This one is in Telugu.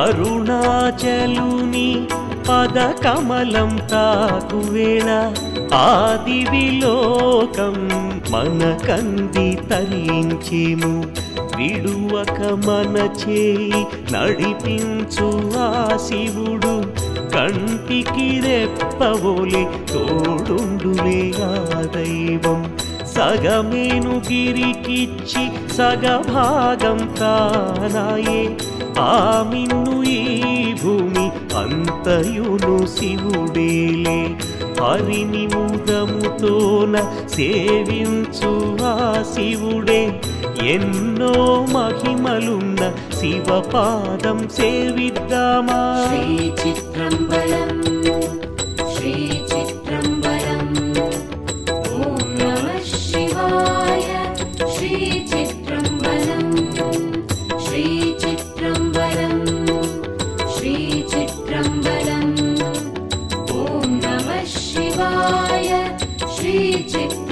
అరుణాచలుని పద కమలం తాకువేళ ఆది విలోకం మన కంది తరించేము విడువక మన చేయి నడిపించు ఆ శివుడు కంటికి రెప్పవోలే తోడుండులే ఆ దైవం సగమేను గిరికిచ్చి సగభాగం తానాయే ఆ మిన్ను ఈ భూమి అంతయును శివుడేలే హరిని ముదముతోన సేవించు ఆ శివుడే ఎన్నో మహిమలున్న శివపాదం సేవిద్దామా श्रीचित्रम्बरम् श्रीचित्रम्बरम् ॐ नमः शिवाय श्रीचित्रम्बरम् श्रीचित्रम्बरम् श्रीचित्रम्बरम् ॐ नमः शिवाय श्रीचित्रम्बरम्